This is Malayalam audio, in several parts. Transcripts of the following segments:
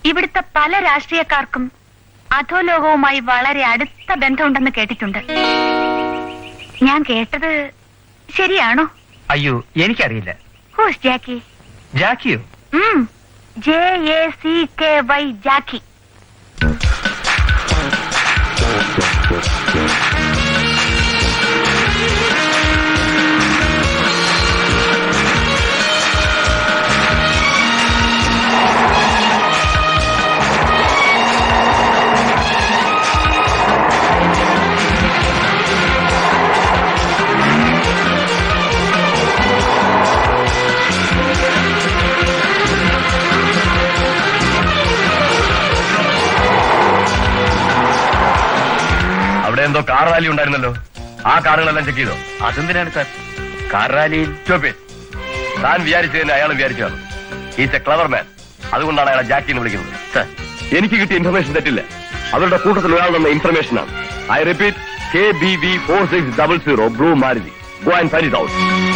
ഇവിടുത്തെ പല രാഷ്ട്രീയക്കാർക്കും അധോലോകവുമായി വളരെ അടുത്ത ബന്ധമുണ്ടെന്ന് കേട്ടിട്ടുണ്ട് ഞാൻ കേട്ടത് ശരിയാണോ അയ്യോ എനിക്കറിയില്ല ഹൂസ് ജാക്കി ജാക്കിയോ J A C K Y Jackie അവിടെ എന്തോ കാർ റാലി ഉണ്ടായിരുന്നല്ലോ ആ കാറുകളെല്ലാം ചെക്ക് ചെയ്തോ അതെന്തിനാണ് സാർ കാർ റാലിയിൽ Stop it. താൻ വിചാരിച്ചതിന് അയാൾ വിചാരിച്ചതാണ് ഈസ് എ ക്ലവർ മാൻ അതുകൊണ്ടാണ് അയാളെ ജാക്കി എന്ന് വിളിക്കുന്നത് സാർ എനിക്ക് കിട്ടിയ ഇൻഫർമേഷൻ തെറ്റില്ല അവരുടെ കൂട്ടത്തിൽ ഒരാൾ തന്ന ഇൻഫർമേഷൻ ആണ് I repeat K B V four six double zero blue Maruti go and find it out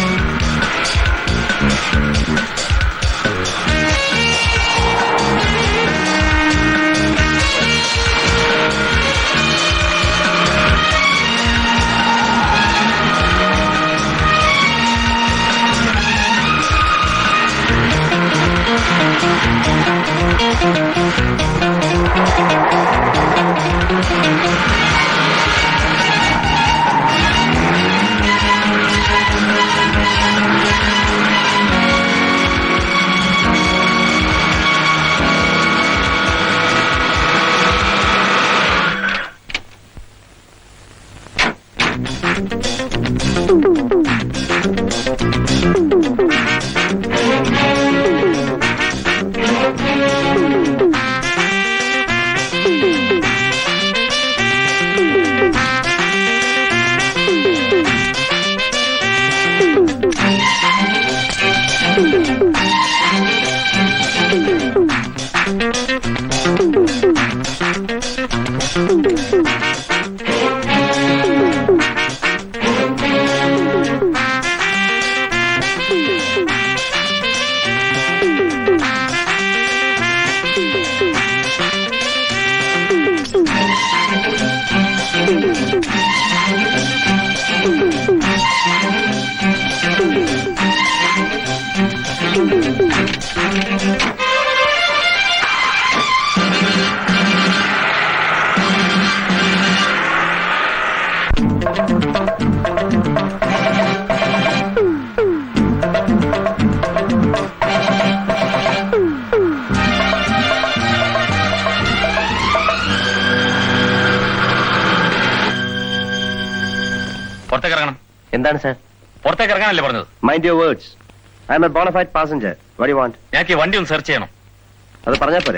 പുറത്തേക്ക് ഇറങ്ങണം എന്താണ് സാർ പുറത്തേക്ക് ഇറങ്ങാനല്ലേ പറഞ്ഞത് mind your words I'm a bonafide passenger വടി വാണ്ട് ഞങ്ങൾക്ക് ഈ വണ്ടി ഒന്ന് സെർച്ച് ചെയ്യണം അത് പറഞ്ഞാൽ പോരെ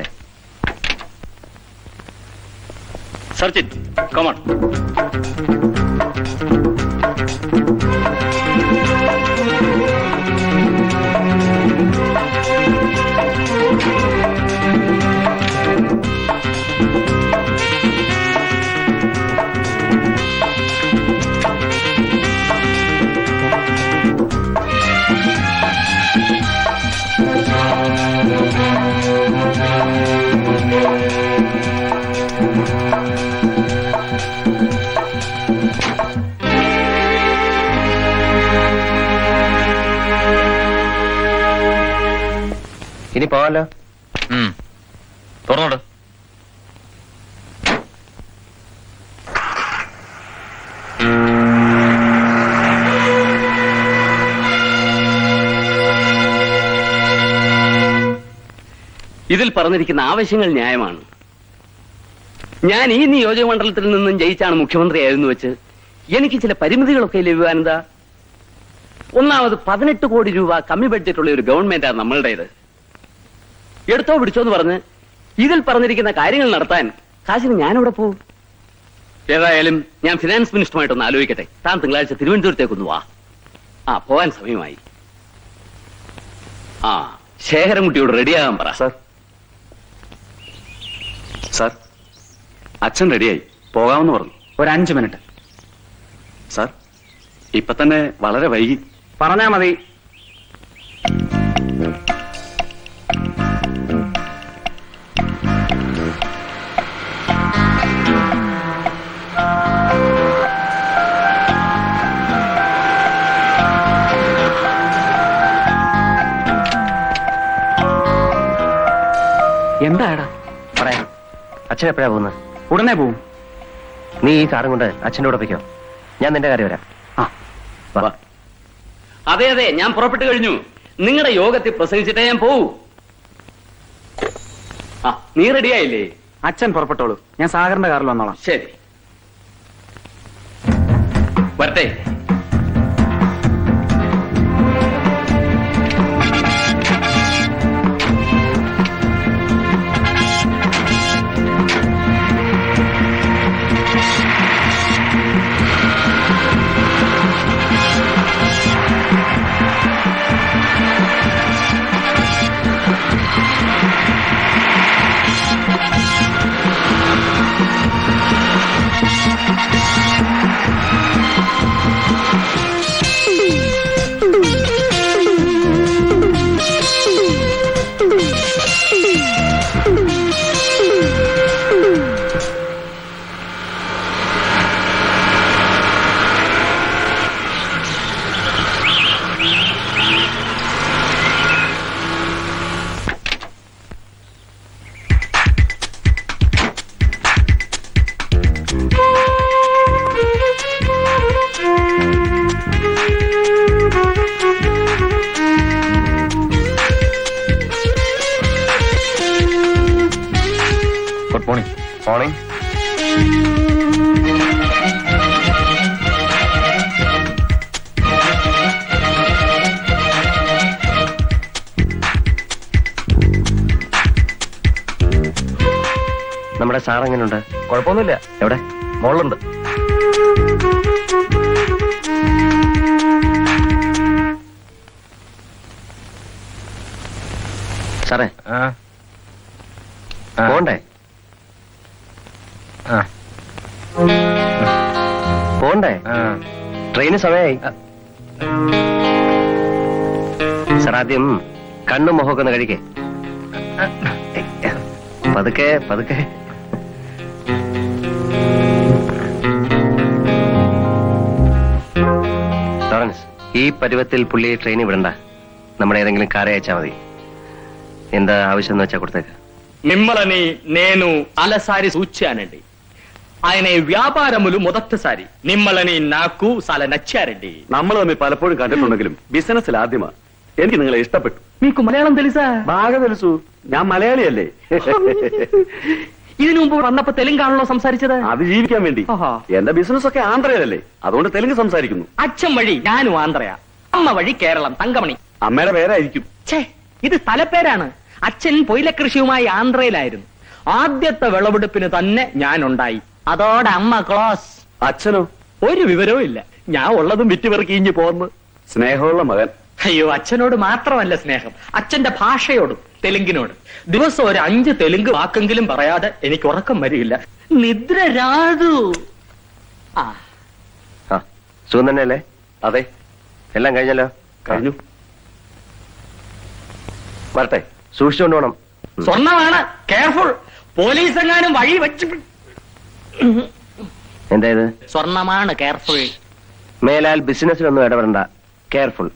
സെർച്ച് ഇറ്റ് കമോൺ ഇനി പോവാലോ തുറന്നോട് ഇതിൽ പറഞ്ഞിരിക്കുന്ന ആവശ്യങ്ങൾ ന്യായമാണ് ഞാൻ ഈ നിയോജക മണ്ഡലത്തിൽ നിന്നും ജയിച്ചാണ് മുഖ്യമന്ത്രിയായിരുന്നു വെച്ച് എനിക്ക് ചില പരിമിതികളൊക്കെ ലഭ്യമാനന്ത ഒന്നാമത് പതിനെട്ട് കോടി രൂപ കമ്മി ബഡ്ജറ്റുള്ള ഒരു ഗവൺമെന്റാണ് നമ്മളുടേത് എടുത്തോ പിടിച്ചോ എന്ന് പറഞ്ഞ് ഇതിൽ പറഞ്ഞിരിക്കുന്ന കാര്യങ്ങൾ നടത്താൻ കാശിന് ഞാനിവിടെ പോകും ഏതായാലും ഞാൻ ഫിനാൻസ് മിനിസ്റ്ററുമായിട്ടൊന്ന് ആലോചിക്കട്ടെ താൻ തിങ്കളാഴ്ച തിരുവനന്തപുരത്തേക്കൊന്ന് വാ ആ പോവാൻ സമയമായി ആ ശേഖരൻകുട്ടിയോട് റെഡിയാകാൻ പറ സാർ സാർ അച്ഛൻ റെഡിയായി പോകാമെന്ന് പറഞ്ഞു ഒരു അഞ്ചു മിനിറ്റ് സാർ ഇപ്പൊ തന്നെ വളരെ വൈകി പറഞ്ഞാ മതി എന്താടാ പറയാം അച്ഛൻ എപ്പോഴാ പോകുന്നത് ഉടനെ പോവും നീ ഈ കാറും കൊണ്ട് അച്ഛൻ്റെ കൂടെ പൊയ്ക്കോ ഞാൻ നിന്റെ കാര്യം വരാം ആ വാ അതെ അതെ ഞാൻ പുറപ്പെട്ടു കഴിഞ്ഞു നിങ്ങളുടെ യോഗത്തിൽ പ്രസംഗിച്ചിട്ടേ ഞാൻ പോവൂ ആ നീ റെഡിയായില്ലേ അച്ഛൻ പുറപ്പെട്ടോളൂ ഞാൻ സാഗറിന്റെ കാറിൽ വന്നോളാം ശരി വരട്ടെ ഗുഡ് മോർണിംഗ് മോർണിംഗ് നമ്മുടെ സാർ എങ്ങനെയുണ്ട് കുഴപ്പമൊന്നുമില്ല എവിടെ മോളുണ്ട് സാറേ ആ ആ. പോണ്ടേ ആ പോണ്ടേ ആ ട്രെയിന് സമയമായി സാർ ആദ്യം കണ്ണും മുഖമൊക്കെ ഒന്ന് കഴിക്കേ പതുക്കെ പതുക്കെ ലോറൻസ് ഈ പരുവത്തിൽ പുള്ളിയെ ട്രെയിനിൽ വിടണ്ട നമ്മുടെ ഏതെങ്കിലും കാറെ അയച്ചാൽ మది എന്താ ఆവശ്యం എന്ന് വെച്ചാൽ കൊടുത്തേക്ക് మిమ్మల్ని నేను అలసారి సూచానండి ఆయన వ్యాపారములు మొదటిసారి మిమ్మల్ని నాకు చాలా నచ్చారండి നമ്മൾ തമ്മിൽ പലപ്പോഴും കണ്ടിട്ടുണ്ടെങ്കിലും ബിസിനസ്സിൽ ആദ്യമാ എനിക്ക് നിങ്ങളെ ഇഷ്ടപ്പെട്ടു మీకు మలయాళం తెలుసా ബാగా తెలుసు ഞാൻ മലയാളിയല്ലേ ഇതിനു മുമ്പ് വന്നപ്പോ തെലുങ്കാണല്ലോ സംസാരിച്ചത് അത് ജീവിക്കാൻ വേണ്ടി ആഹാ. എന്റെ ബിസിനസ് ഒക്കെ ആന്ധ്രയിലല്ലേ അതുകൊണ്ട് തെലുങ്ക് സംസാരിക്കുന്നു അച്ഛൻ വഴി ഞാനും ആന്ധ്രയാ അമ്മ വഴി കേരളം തങ്കമണി അമ്മയുടെ പേരായിരിക്കും ഛേ ഇത് സ്ഥലപ്പേരാണ് അച്ഛൻ പൊയിലകൃഷിയുമായി ആന്ധ്രയിലായിരുന്നു ആദ്യത്തെ വിളവെടുപ്പിന് തന്നെ ഞാൻ ഉണ്ടായി അതോടെ അമ്മ ക്ലോസ് അച്ഛനോ ഒരു വിവരവും ഇല്ല ഞാൻ ഉള്ളതും വിറ്റുപെറുക്കി ഇഞ്ഞു പോന്ന് സ്നേഹമുള്ള മകൻ അയ്യോ അച്ഛനോട് മാത്രമല്ല സ്നേഹം അച്ഛന്റെ ഭാഷയോടും തെലുങ്കിനോട് ദിവസം ഒരു അഞ്ച് തെലുങ്ക് വാക്കെങ്കിലും പറയാതെ എനിക്ക് ഉറക്കം വരില്ല നിദ്ര രാതു ആ ആ സുഖം തന്നെയല്ലേ അതെ എല്ലാം കഴിഞ്ഞല്ലോ കഴിഞ്ഞു വരട്ടെ സൂക്ഷിച്ചുകൊണ്ട് പോണം സ്വർണ്ണമാണ് കെയർഫുൾ പോലീസ് എങ്ങാനും വഴി വെച്ച് എന്താ ഇത് സ്വർണ്ണമാണ് കെയർഫുൾ മേലാൽ ബിസിനസ്സിലൊന്നും ഇടപെടണ്ട കെയർഫുൾ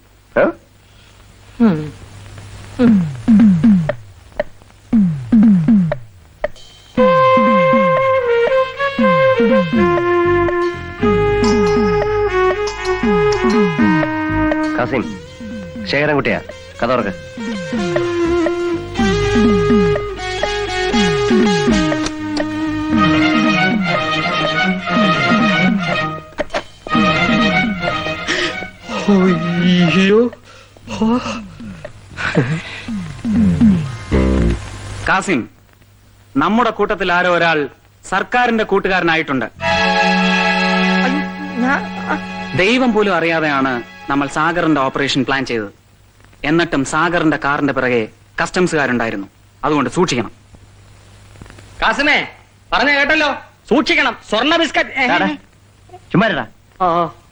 കാസിം ശേഖരൻകുട്ടിയാ കഥ തുറക്ക് അയ്യോ കാസിം നമ്മുടെ കൂട്ടത്തിൽ ആരോ ഒരാൾ സർക്കാരിന്റെ കൂട്ടുകാരനായിട്ടുണ്ട് ദൈവം പോലും അറിയാതെയാണ് നമ്മൾ സാഗറിന്റെ ഓപ്പറേഷൻ പ്ലാൻ ചെയ്തത് എന്നിട്ടും സാഗറിന്റെ കാറിന്റെ പിറകെ കസ്റ്റംസുകാരുണ്ടായിരുന്നു അതുകൊണ്ട് സൂക്ഷിക്കണം കാസിമേ പറഞ്ഞ കേട്ടല്ലോ സൂക്ഷിക്കണം സ്വർണ്ണ ബിസ്ക്കറ്റ് ഏ, ടാടാ. ചുമ്മാരടാ ആ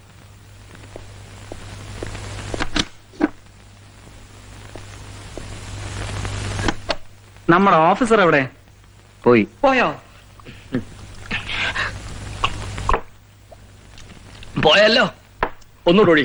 നമ്മുടെ ഓഫീസർ എവിടെ പോയി പോയോ പോയല്ലോ ഒന്നുകൂടി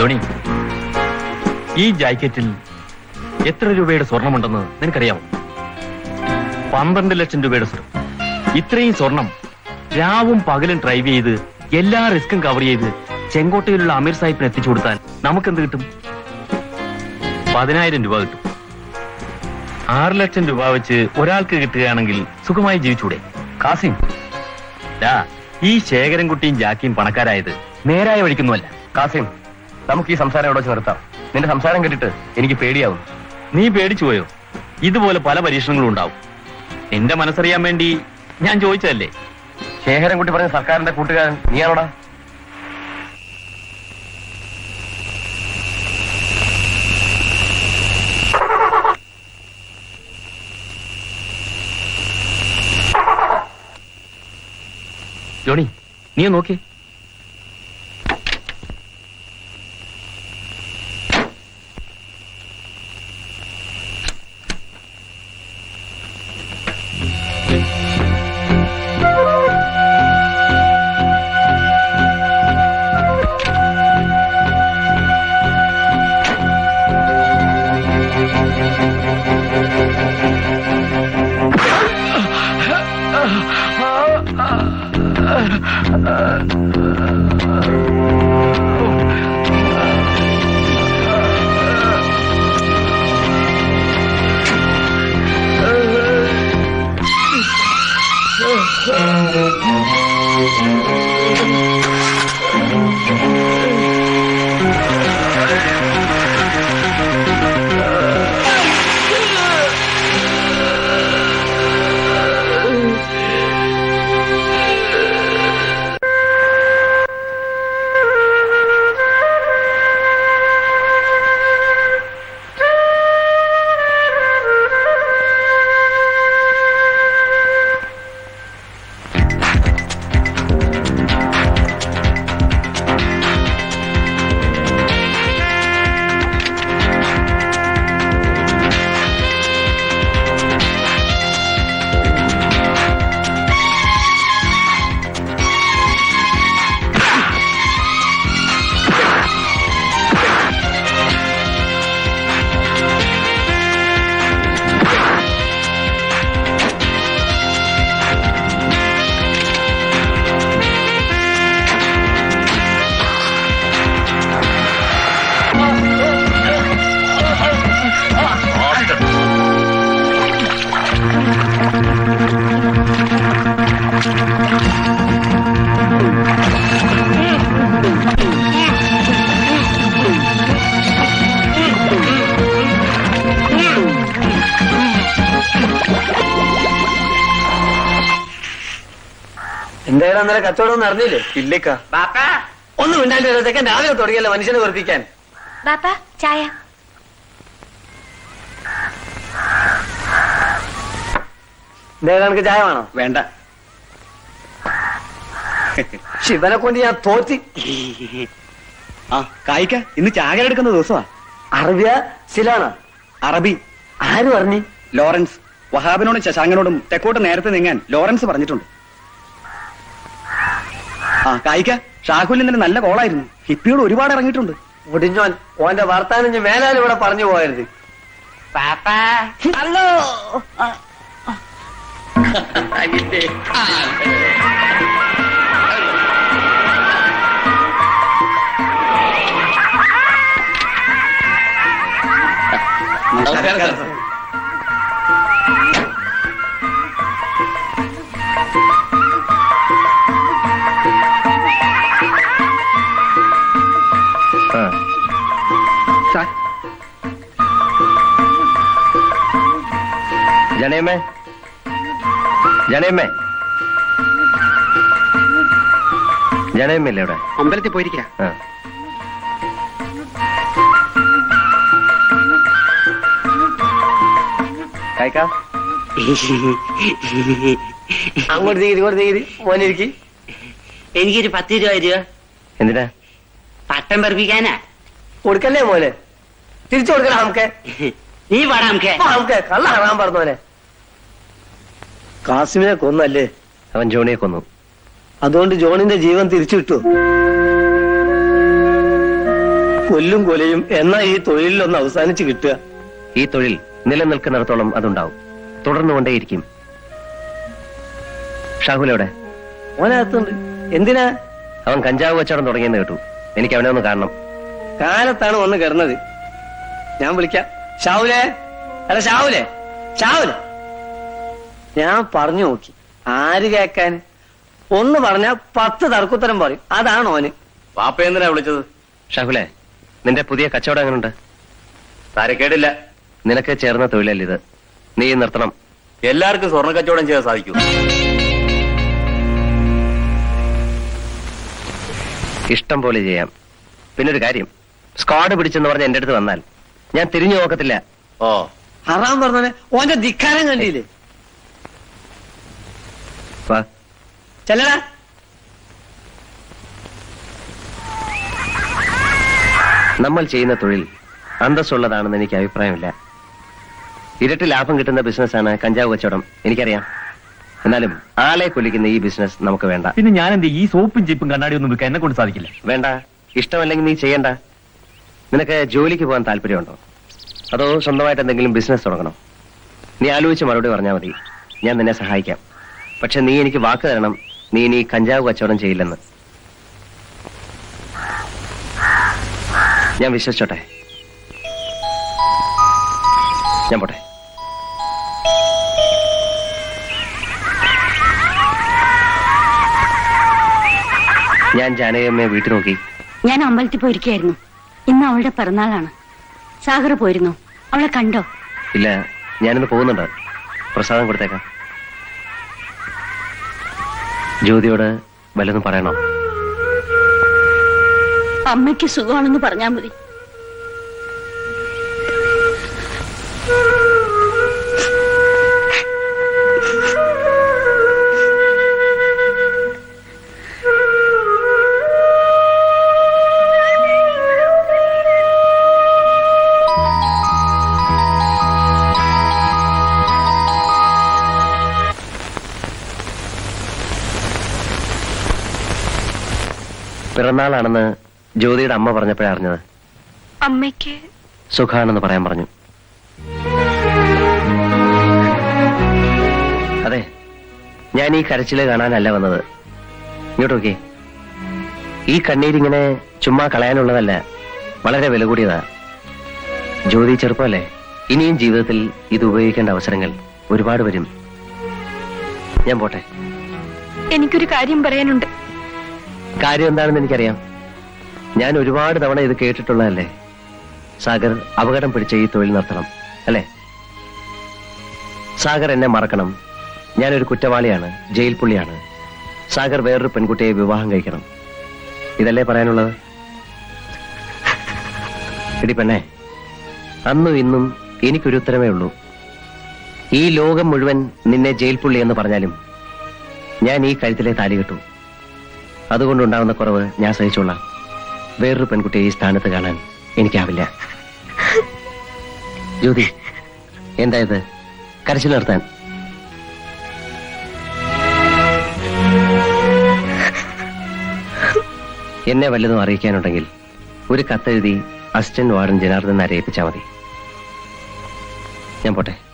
ജോണി ഈ ജാക്കറ്റിൽ എത്ര രൂപയുടെ സ്വർണമുണ്ടെന്ന് നിനക്കറിയാമോ പന്ത്രണ്ട് ലക്ഷം രൂപയുടെ സ്വർണം ഇത്രയും സ്വർണം രാവും പകലും ഡ്രൈവ് ചെയ്ത് എല്ലാ റിസ്ക്കും കവർ ചെയ്ത് ചെങ്കോട്ടയിലുള്ള അമീർ സാഹിബിന് എത്തിച്ചു കൊടുത്താൽ നമുക്കെന്ത് കിട്ടും പതിനായിരം രൂപ കിട്ടും ആറ് ലക്ഷം രൂപ വെച്ച് ഒരാൾക്ക് കിട്ടുകയാണെങ്കിൽ സുഖമായി ജീവിച്ചൂടെ കാസിം ദാ, ഈ ശേഖരൻകുട്ടിയും ജാക്കിയും പണക്കാരായത് നേരായ വഴിക്കൊന്നുമല്ല കാസിം നമുക്ക് ഈ സംസാരം ഇവിടെ വെച്ച് നിർത്താം നിന്റെ സംസാരം കേട്ടിട്ട് എനിക്ക് പേടിയാവും നീ പേടിച്ചു പോയോ ഇതുപോലെ പല പരീക്ഷണങ്ങളും ഉണ്ടാവും എന്റെ മനസ്സറിയാൻ വേണ്ടി ഞാൻ ചോദിച്ചതല്ലേ ശേഖരൻകുട്ടി പറഞ്ഞ സർക്കാരിന്റെ കൂട്ടുകാരൻ നീയാണോടാ ജോണി നീ ഒന്ന് നോക്കി എന്തായാലും അന്നേരം കച്ചവടം ഒന്നും അറിഞ്ഞില്ലേ ഇല്ലേക്കാ ഒന്നും ഉണ്ടായില്ല സെക്കൻഡ് രാവിലെ തുടങ്ങിയല്ലോ മനുഷ്യനെ വെറുപ്പിക്കാൻ ബാപ്പ ചായ എന്തായാലും എനിക്ക് ചായ വേണോ വേണ്ട ശിവനെ കൊണ്ട് ഞാൻ തോറ്റി ആ കായിക്ക ഇന്ന് ചാകര എടുക്കുന്ന ദിവസമാ അറബിയ സിലാണോ അറബി ആര് പറഞ്ഞു ലോറൻസ് വഹാബിനോടും ശശാങ്കനോടും തെക്കോട്ട് നേരത്തെ നീങ്ങാൻ ലോറൻസ് പറഞ്ഞിട്ടുണ്ട് ആ കായിക്ക ഷാഹുൽ ഇന്നലെ നല്ല കോളായിരുന്നു ഹിപ്പിയോട് ഒരുപാട് ഇറങ്ങിയിട്ടുണ്ട് മുടിഞ്ഞോൻ ഓന്റെ വർത്താനം ഞാൻ മേലാൽ ഇവിടെ പറഞ്ഞു പോകരുത് ഹലോ ആ. ജനേമേ ജനേമേ ജനേമല്ലേ ഇവിടെ അമ്പലത്തിൽ പോയിരിക്കാം ആ. കായ്ക്കാ അങ്ങോട്ട് തീരി ഇങ്ങോട്ട് തീരി മോനിരിക്കി എനിക്കൊരു പത്ത് രൂപ തരുക എന്തിനാ പട്ടം പറപ്പിക്കാനാ കൊടുക്കല്ലേ മോനെ തിരിച്ചു കൊടുക്കണം നമുക്ക് നീ പാടാ നമുക്ക് നമുക്ക് കള്ള കാണാൻ പറഞ്ഞോനെ കാസിമിനെ കൊന്നല്ലേ അവൻ ജോണിയെ കൊന്നു അതുകൊണ്ട് ജോണിന്റെ ജീവൻ തിരിച്ചു കിട്ടു കൊല്ലും കൊലയും എന്നാ ഈ തൊഴിലിലൊന്ന് അവസാനിച്ച് കിട്ടുക ഈ തൊഴിൽ നിലനിൽക്കുന്നിടത്തോളം അതുണ്ടാവും തുടർന്നുകൊണ്ടേയിരിക്കും ഷാഹുലോടെ ഓനകത്തുണ്ട് എന്തിനാ അവൻ കഞ്ചാവ് കച്ചവടം തുടങ്ങിയെന്ന് കേട്ടു എനിക്ക് അവനെ ഒന്ന് കാണണം കാലത്താണ് വന്ന് കിടന്നത് ഞാൻ വിളിക്കാം ഷാവുലേ അല്ല ഷാവുലേ ഷാവുലേ ഞാൻ പറഞ്ഞു നോക്കി ആര് കേക്കാൻ ഒന്ന് പറഞ്ഞ പത്ത് തർക്കുത്തരം പറയും അതാണ് ഓന് വാപ്പ എന്തിനാ വിളിച്ചത് ഷാഹുലെ നിന്റെ പുതിയ കച്ചവടം എങ്ങനെയുണ്ട് താരക്കേടില്ല നിനക്ക് ചേർന്ന തൊഴിലല്ല ഇത് നീ നിർത്തണം എല്ലാവർക്കും സ്വർണ്ണ കച്ചവടം ചെയ്യാൻ സാധിക്കൂ ഇഷ്ടം പോലെ ചെയ്യാം പിന്നെ ഒരു കാര്യം സ്ക്വാഡ് പിടിച്ചെന്ന് പറഞ്ഞ് എന്റെ അടുത്ത് വന്നാൽ ഞാൻ തിരിഞ്ഞു നോക്കത്തില്ല ഓ ഹറാം പറഞ്ഞോനെ ഓന്റെ ധിക്കാരം കണ്ടില്ലേ വാ ചെല്ലടാ നമ്മൾ ചെയ്യുന്ന തൊഴിൽ അന്തസ്സുള്ളതാണെന്ന് എനിക്ക് അഭിപ്രായമില്ല ഇരട്ടി ലാഭം കിട്ടുന്ന ബിസിനസ്സാണ് കഞ്ചാവ് കച്ചവടം എനിക്കറിയാം എന്നാലും ആളെ കൊല്ലിക്കുന്ന ഈ ബിസിനസ് നമുക്ക് വേണ്ട പിന്നെ ഞാൻ എന്ത് ഈ സോപ്പും ചീപ്പും കണ്ണാടി ഒന്നും വിൽക്കാൻ എന്നെ കൊണ്ട് സാധിക്കില്ല വേണ്ട ഇഷ്ടമല്ലെങ്കിൽ നീ ചെയ്യണ്ട നിനക്ക് ജോലിക്ക് പോകാൻ താല്പര്യമുണ്ടോ അതോ സ്വന്തമായിട്ട് എന്തെങ്കിലും ബിസിനസ് തുടങ്ങണം നീ ആലോചിച്ച് മറുപടി പറഞ്ഞാൽ മതി ഞാൻ നിന്നെ സഹായിക്കാം പക്ഷെ നീ എനിക്ക് വാക്ക് തരണം നീ ഇനി കഞ്ചാവ് കച്ചവടം ചെയ്യില്ലെന്ന് ഞാൻ വിശ്വസിച്ചോട്ടെ ഞാൻ പോട്ടെ ഞാൻ ജാനകിയമ്മയെ വീട്ടിൽ നോക്കി ഞാൻ അമ്പലത്തിൽ പോയിരിക്കായിരുന്നു ഇന്ന് അവളുടെ പിറന്നാളാണ് സാഗർ പോയിരുന്നു അവളെ കണ്ടോ ഇല്ല ഞാനിന്ന് പോകുന്നുണ്ട് പ്രസാദം കൊടുത്തേക്കാം ജ്യോതിയോട് വല്ലതും പറയണോ അമ്മയ്ക്ക് സുഖമാണെന്ന് പറഞ്ഞാൽ മതി പിറന്നാളാണെന്ന് ജ്യോതിയുടെ അമ്മ പറഞ്ഞപ്പോഴേ അറിഞ്ഞത് അമ്മയ്ക്ക് സുഖാണെന്ന് പറയാൻ പറഞ്ഞു അതെ ഞാൻ ഈ കരച്ചില് കാണാനല്ല വന്നത് ഇങ്ങോട്ട് നോക്കി ഈ കണ്ണീരിങ്ങനെ ചുമ്മാ കളയാനുള്ളതല്ല വളരെ വില കൂടിയതാ ജ്യോതി ചെറുപ്പമല്ലേ ഇനിയും ജീവിതത്തിൽ ഇത് ഉപയോഗിക്കേണ്ട അവസരങ്ങൾ ഒരുപാട് വരും ഞാൻ പോട്ടെ എനിക്കൊരു കാര്യം പറയാനുണ്ട് കാര്യം എന്താണെന്ന് എനിക്കറിയാം ഞാൻ ഒരുപാട് തവണ ഇത് കേട്ടിട്ടുള്ളതല്ലേ സാഗർ അപകടം പിടിച്ച ഈ തൊഴിൽ നിർത്തണം അല്ലേ സാഗർ എന്നെ മറക്കണം ഞാനൊരു കുറ്റവാളിയാണ് ജയിൽ പുള്ളിയാണ് സാഗർ വേറൊരു പെൺകുട്ടിയെ വിവാഹം കഴിക്കണം ഇതല്ലേ പറയാനുള്ളത് എടി പെണ്ണെ അന്നും ഇന്നും എനിക്കൊരു ഉത്തരമേ ഉള്ളൂ ഈ ലോകം മുഴുവൻ നിന്നെ ജയിൽ പുള്ളി എന്ന് പറഞ്ഞാലും ഞാൻ ഈ കഴുത്തിലെ താലി കെട്ടു അതുകൊണ്ടുണ്ടാവുന്ന കുറവ് ഞാൻ സഹിച്ചോളാം വേറൊരു പെൺകുട്ടിയെ ഈ സ്ഥാനത്ത് കാണാൻ എനിക്കാവില്ല ജ്യോതി എന്താ ഇത് കരച്ചിൽ നിർത്താൻ എന്നെ വല്ലതും അറിയിക്കാനുണ്ടെങ്കിൽ ഒരു കത്തെഴുതി അസിസ്റ്റന്റ് വാർഡൻ ജനാർദ്ദൻ നാരെ ഏൽപ്പിച്ചാൽ മതി ഞാൻ പോട്ടെ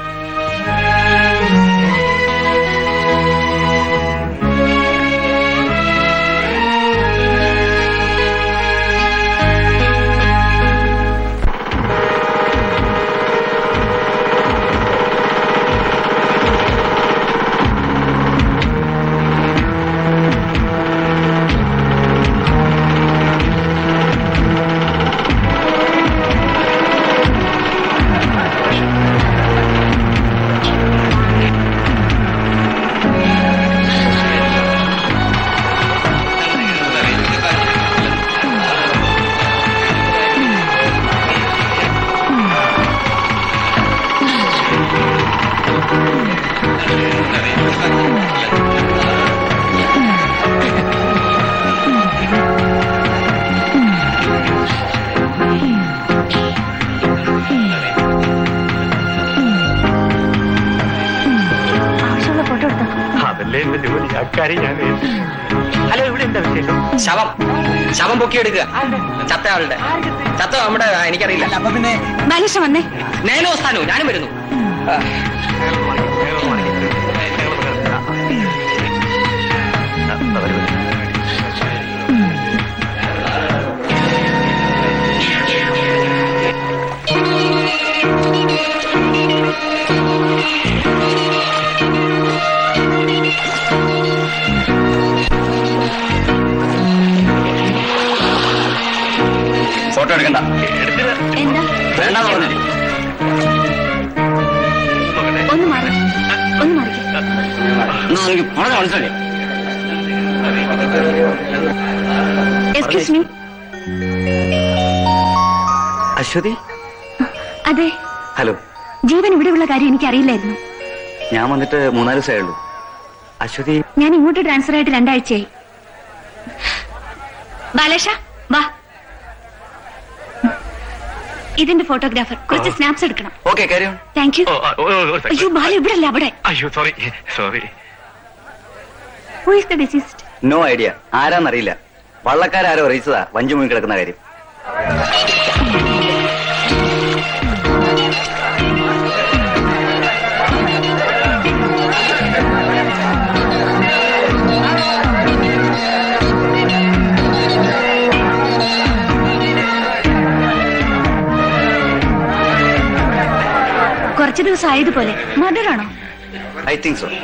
ആവശ്യമുള്ള ഫോട്ടോ എടുത്തോ അതല്ലേ എന്റെ ജോലി അക്കാര്യം ഞാൻ ഹലോ ഇവിടെ എന്താ വിശേഷം ശവം ശവം പൊക്കിയെടുക്കുക ചത്ത ആളുടെ ചത്ത നമ്മുടെ എനിക്കറിയില്ല അപ്പൊ പിന്നെ ബാലേഷ വന്നേ നേനോ സ്ഥാനോ ഞാനും വരുന്നു ആ. ഫോട്ടോ എടുക്കണ്ട എന്താ വേണ്ടെന്ന് പറഞ്ഞില്ലേ ഒന്ന് മാറി ഒന്ന് മാറിക്കേ എന്നാ എനിക്ക് പറഞ്ഞ മനസ്സിലായി എക്സ്ക്യൂസ് മീ അശ്വതി അതെ ഹലോ ജീവൻ ഇവിടെയുള്ള കാര്യം എനിക്ക് അറിയില്ലായിരുന്നു ഞാൻ വന്നിട്ട് മൂന്നാല് ദിവസമേ ഉള്ളൂ അശ്വതി ഞാൻ ഇങ്ങോട്ട് ട്രാൻസ്ഫർ ആയിട്ട് രണ്ടാഴ്ചയായി ബാലേഷ വാ ഇതിന്റെ ഫോട്ടോഗ്രാഫർ കുറച്ച് സ്നാപ്സ് എടുക്കണം ഓക്കെ കാര്യം താങ്ക് യു ഓ, ആ, ഓ, ഓ, ഒരു second. അയ്യോ ബാല ഇവിടെ അല്ല അവിടെ അയ്യോ sorry sorry who is the deceased no idea ആരാന്നറിയില്ല വള്ളക്കാരോ അറിയിച്ചതാ വഞ്ചു മുങ്ങി കിടക്കുന്ന കാര്യം കുറച്ചു ദിവസം ആയതുപോലെ മർഡർ ആണോ I think so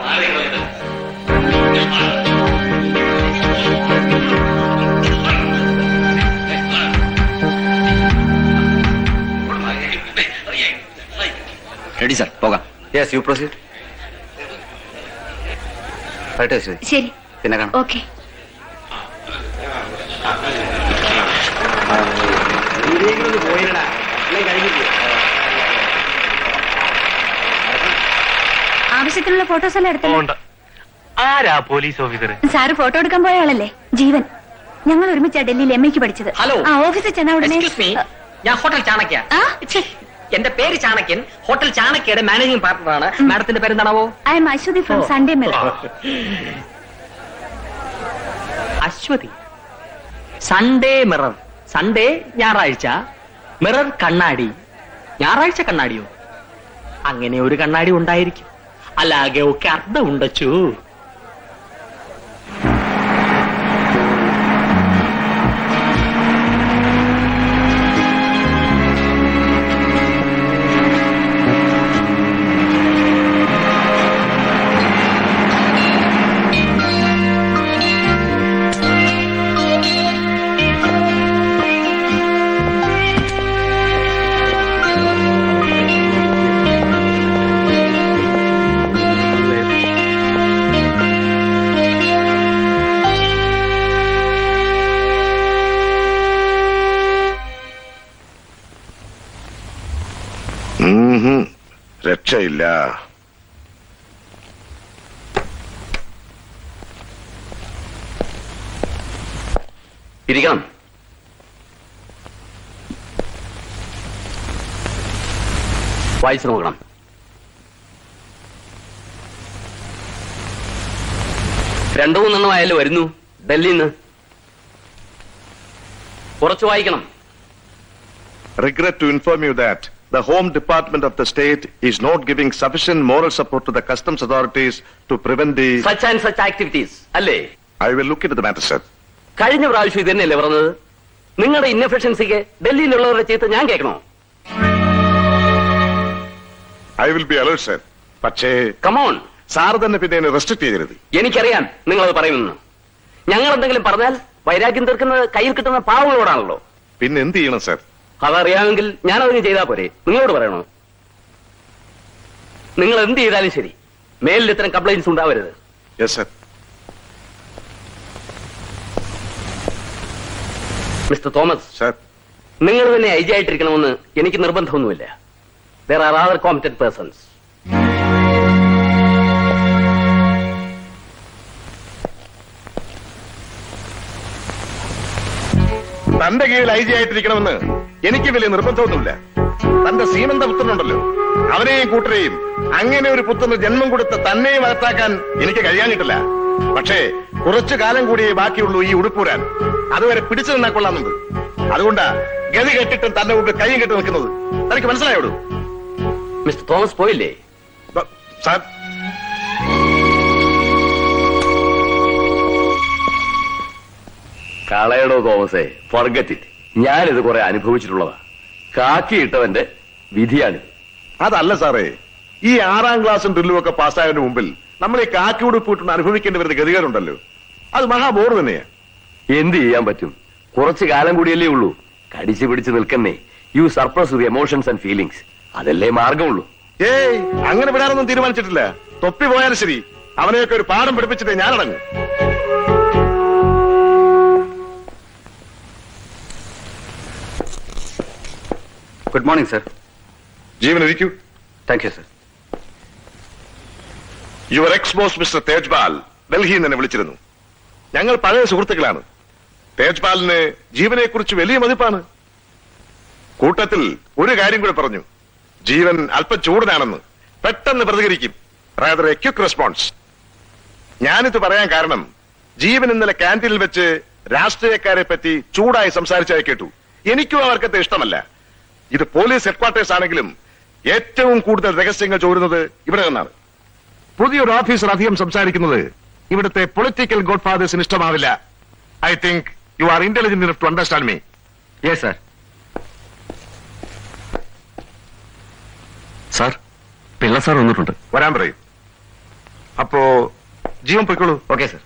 ready sir പോകാം യെസ് യു പ്രൊസീഡ് വരട്ടെ അശ്വതി ശരി പിന്നെ കാണാം ഓക്കെ ആവശ്യത്തിനുള്ള ഫോട്ടോസ് എല്ലാം എടുത്തല്ലോ ഉണ്ട് ആരാ പോലീസ് ഓഫീസർ സാറ് ഫോട്ടോ എടുക്കാൻ പോയ ആളല്ലേ ജീവൻ ഞങ്ങൾ ഒരുമിച്ചാ ഡൽഹിയിൽ എം എക്ക് പഠിച്ചത് ഹലോ. ആ ഓഫീസിൽ ചെന്ന ഉടനെ എക്സ്ക്യൂസ് മീ ഞാൻ ഹോട്ടൽ ചാണക്യ ആ? ഛെ, എന്റെ പേര് ചാണക്യൻ ഹോട്ടൽ ചാണക്യയുടെ മാനേജിംഗ് പാർട്ണറാണ് മാഡത്തിന്റെ പേര് എന്താണാവോ I'm Aswathy from Sunday mill Aswathy Sunday Mirror Sunday ഞായറാഴ്ച മിറർ കണ്ണാടി ഞായറാഴ്ച കണ്ണാടിയോ അങ്ങനെ ഒരു കണ്ണാടി ഉണ്ടായിരിക്കും അല്ലാകെ ഒക്കെ അർത്ഥം ഉണ്ടച്ചു ഉം. രക്ഷയില്ല ഇരിക്കണം വായിച്ചു നോക്കണം രണ്ടു മൂന്നെണ്ണം ആയാലും വരുന്നു ഡൽഹിയിൽ നിന്ന് കുറച്ച് വായിക്കണം regret to inform you that the Home Department of the state is not giving sufficient moral support to the customs authorities to prevent the... such and such activities അല്ലേ I will look into the matter, sir. കഴിഞ്ഞ പ്രാവശ്യം ഇത് തന്നെയല്ലേ പറഞ്ഞത് നിങ്ങളുടെ ഇന്നഫിഷ്യൻസിക്ക് ഡൽഹിയിലുള്ളവരുടെ ചീത്ത ഞാൻ കേൾക്കണോ I will be alert, sir. പക്ഷേ കമോൺ സാർ തന്നെ പിന്നെ എന്നെ റെസ്ട്രിക്ട് ചെയ്യരുത് എനിക്കറിയാം നിങ്ങളത് പറയുമെന്ന് ഞങ്ങൾ എന്തെങ്കിലും പറഞ്ഞാൽ വൈരാഗ്യം തീർക്കുന്നത് കയ്യിൽ കിട്ടുന്ന പാവങ്ങളോടാണല്ലോ പിന്നെ എന്ത് ചെയ്യണം സർ അതറിയാമെങ്കിൽ ഞാൻ അതിന് ചെയ്താൽ പോരെ നിങ്ങളോട് പറയണോ നിങ്ങൾ എന്ത് ചെയ്താലും ശരി മേലിൽ ഇത്തരം കംപ്ലൈന്റ്സ് ഉണ്ടാവരുത് yes sir mister Thomas sir നിങ്ങൾ തന്നെ ഐ ജി ആയിട്ടിരിക്കണമെന്ന് എനിക്ക് നിർബന്ധമൊന്നുമില്ല there are other competent persons തന്റെ കീഴിൽ ഐ ജി ആയിട്ടിരിക്കണമെന്ന് എനിക്ക് വലിയ നിർബന്ധമൊന്നുമില്ല തന്റെ സീമന്ത പുത്രനുണ്ടല്ലോ അവനെയും കൂട്ടരെയും അങ്ങനെ ഒരു പുത്രന് ജന്മം കൊടുത്ത തന്നെയും അകത്താക്കാൻ എനിക്ക് കഴിയാനിട്ടില്ല പക്ഷേ കുറച്ചു കാലം കൂടിയേ ബാക്കിയുള്ളൂ ഈ ഉടുപ്പൂരാൻ അതുവരെ പിടിച്ചു നിന്നാ കൊള്ളാമെന്നുണ്ട് അതുകൊണ്ടാ ഗതി കെട്ടിട്ടും തന്റെ മുമ്പിൽ കൈയും കെട്ടി നിൽക്കുന്നത് തനിക്ക് മനസ്സിലായോടൂ മിസ്റ്റർ തോമസ് പോയില്ലേ സാർ കളയടോ തോമസേ ഫർഗറ്റ് ഇറ്റ് ഞാനിത് കുറെ അനുഭവിച്ചിട്ടുള്ളതാ കാക്കിയിട്ടവന്റെ വിധിയാണിത് അതല്ല സാറേ ഈ ആറാം ക്ലാസ്സും ഡ്രില്ലും ഒക്കെ പാസ്സായതിന് മുമ്പിൽ നമ്മൾ ഈ കാക്കിയോട് പോയിട്ട് അനുഭവിക്കേണ്ടി വരുന്ന ഗതികേടുണ്ടല്ലോ അത് മഹാബോർ തന്നെയാ എന്ത് ചെയ്യാൻ പറ്റും കുറച്ചു കാലം കൂടിയല്ലേ ഉള്ളൂ കടിച്ചു പിടിച്ച് നിൽക്കുന്നേ you suppress with emotions and feelings അതല്ലേ മാർഗമുള്ളൂ ഏയ് അങ്ങനെ വിടാനൊന്നും തീരുമാനിച്ചിട്ടില്ല തൊപ്പി പോയാലും ശരി അവനെയൊക്കെ ഒരു പാഠം പഠിപ്പിച്ചിട്ട് ഞാനടങ്ങും ഗുഡ് മോർണിംഗ് സർ ജീവൻ ഇരിക്കൂ thank you sir your ex boss mister Tejpal ഡൽഹിയിൽ നിന്ന് എന്നെ വിളിച്ചിരുന്നു ഞങ്ങൾ പഴയ സുഹൃത്തുക്കളാണ് തേജ്പാലിന് ജീവനെ കുറിച്ച് വലിയ മതിപ്പാണ് കൂട്ടത്തിൽ ഒരു കാര്യം കൂടെ പറഞ്ഞു ജീവൻ അല്പം ചൂടനാണെന്ന് പെട്ടെന്ന് പ്രതികരിക്കും റാദർ എ ക്വിക്ക് റെസ്പോൺസ് ഞാനിത് പറയാൻ കാരണം ജീവൻ ഇന്നലെ ക്യാൻറ്റീനിൽ വെച്ച് രാഷ്ട്രീയക്കാരെ പറ്റി ചൂടായി സംസാരിച്ചതായി കേട്ടു എനിക്കും അവർക്കത്തെ ഇഷ്ടമല്ല ഇത് പോലീസ് ഹെഡ്ക്വാർട്ടേഴ്സ് ആണെങ്കിലും ഏറ്റവും കൂടുതൽ രഹസ്യങ്ങൾ ചോരുന്നത് ഇവിടെ നിന്നാണ് പുതിയൊരു ഓഫീസർ അധികം സംസാരിക്കുന്നത് ഇവിടുത്തെ പൊളിറ്റിക്കൽ ഗോഡ് ഫാദേഴ്സിന് ഇഷ്ടമാവില്ല I think you are intelligent to understand me yes sir sir Pillai sir വന്നിട്ടുണ്ട് വരാൻ പറയും അപ്പോ ജീവൻ പൊയ്ക്കോളൂ ഓക്കെ സർ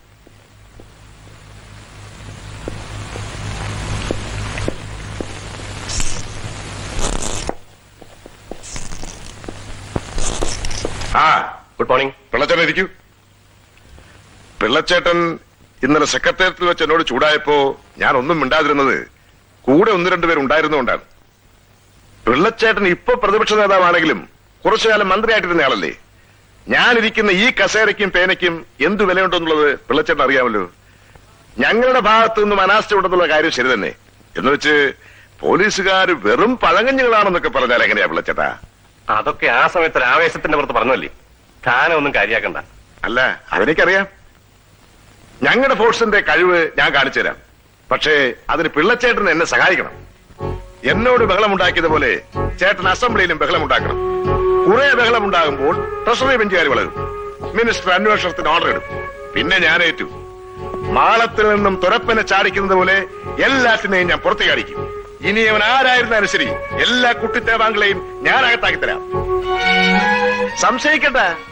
ആ ഗുഡ് മോർണിംഗ് പിള്ളച്ചേട്ടൻ ഇരിക്കൂ പിള്ളച്ചേട്ടൻ ഇന്നലെ സെക്രട്ടേറിയറ്റിൽ വെച്ച് എന്നോട് ചൂടായപ്പോ ഞാൻ ഒന്നും മിണ്ടാതിരുന്നത് കൂടെ ഒന്ന് രണ്ടുപേർ ഉണ്ടായിരുന്നുകൊണ്ടാണ് പിള്ളച്ചേട്ടൻ ഇപ്പൊ പ്രതിപക്ഷ നേതാവാണെങ്കിലും കുറച്ചു കാലം മന്ത്രിയായിട്ടിരുന്ന ആളല്ലേ ഞാനിരിക്കുന്ന ഈ കസേരയ്ക്കും പേനയ്ക്കും എന്തു വിലയുണ്ടെന്നുള്ളത് പിള്ളച്ചേട്ടൻ അറിയാമല്ലോ ഞങ്ങളുടെ ഭാഗത്തു നിന്നും അനാസ്ഥ ഉണ്ടെന്നുള്ള കാര്യം ശരി തന്നെ എന്ന് വെച്ച് പോലീസുകാർ വെറും പഴങ്ങഞ്ഞുകളാണെന്നൊക്കെ പറഞ്ഞാൽ എങ്ങനെയാ പിള്ളച്ചേട്ടാ അതൊക്കെ ആ സമയത്ത് ഒരു ആവേശത്തിന്റെ പുറത്ത് പറഞ്ഞല്ലേ താനൊന്നും കാര്യാക്കണ്ട അല്ല അതെനിക്കറിയാം ഞങ്ങളുടെ ഫോഴ്സിന്റെ കഴിവ് ഞാൻ കാണിച്ചു തരാം പക്ഷേ അതിന് പിള്ളച്ചേട്ടൻ എന്നെ സഹായിക്കണം എന്നോട് ബഹളമുണ്ടാക്കിയതുപോലെ ചേട്ടൻ അസംബ്ലിയിലും ബഹളമുണ്ടാക്കണം കുറെ ബഹളമുണ്ടാകുമ്പോൾ ട്രഷറി ബെഞ്ചുകാർ വളരും മിനിസ്റ്റർ അന്വേഷണത്തിന് ഓർഡർ എടുക്കും പിന്നെ ഞാൻ ഏറ്റു മാളത്തിൽ നിന്നും തുരപ്പനെ ചാടിക്കുന്നത് പോലെ എല്ലാത്തിനെയും ഞാൻ പുറത്തു കാണിക്കും ഇനി അവൻ ആരായിരുന്നാലും ശരി എല്ലാ കുട്ടിത്തേവാങ്കളെയും ഞാൻ അകത്താക്കി തരാം സംശയിക്കട്ടെ